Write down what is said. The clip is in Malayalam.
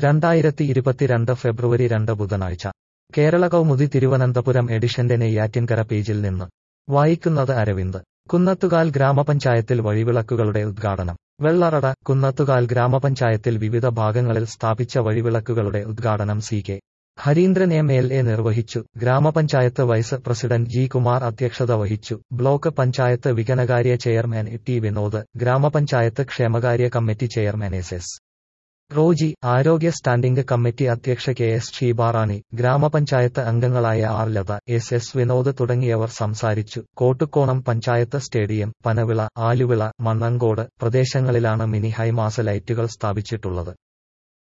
രണ്ടായിരത്തി ഇരുപത്തിരണ്ട് ഫെബ്രുവരി രണ്ട് ബുധനാഴ്ച കേരള കൗമുദി തിരുവനന്തപുരം എഡിഷന്റെ നെയ്യാറ്റിൻകര പേജിൽ നിന്ന് വായിക്കുന്നത് അരവിന്ദ് കുന്നത്തുകാൽ ഗ്രാമപഞ്ചായത്തിൽ വഴിവിളക്കുകളുടെ ഉദ്ഘാടനം വെള്ളറട കുന്നത്തുകാൽ ഗ്രാമപഞ്ചായത്തിൽ വിവിധ ഭാഗങ്ങളിൽ സ്ഥാപിച്ച വഴിവിളക്കുകളുടെ ഉദ്ഘാടനം C K Hareendran M L A നിർവഹിച്ചു ഗ്രാമപഞ്ചായത്ത് വൈസ് പ്രസിഡന്റ് ജി കുമാർ അധ്യക്ഷത വഹിച്ചു ബ്ലോക്ക് പഞ്ചായത്ത് വികനകാര്യ ചെയർമാൻ ടി വിനോദ് ഗ്രാമപഞ്ചായത്ത് ക്ഷേമകാര്യ committee chairman S S Roji ആരോഗ്യ സ്റ്റാൻഡിംഗ് കമ്മിറ്റി അധ്യക്ഷ കെ എസ് ഷീബാറാണി ഗ്രാമപഞ്ചായത്ത് അംഗങ്ങളായ R Latha S S Vinod തുടങ്ങിയവർ സംസാരിച്ചു കോട്ടുകോണം പഞ്ചായത്ത് സ്റ്റേഡിയം പനവിള ആലുവിള മണ്ണങ്കോട് പ്രദേശങ്ങളിലാണ് മിനി ഹൈമാസ ലൈറ്റുകൾ സ്ഥാപിച്ചിട്ടുള്ളത്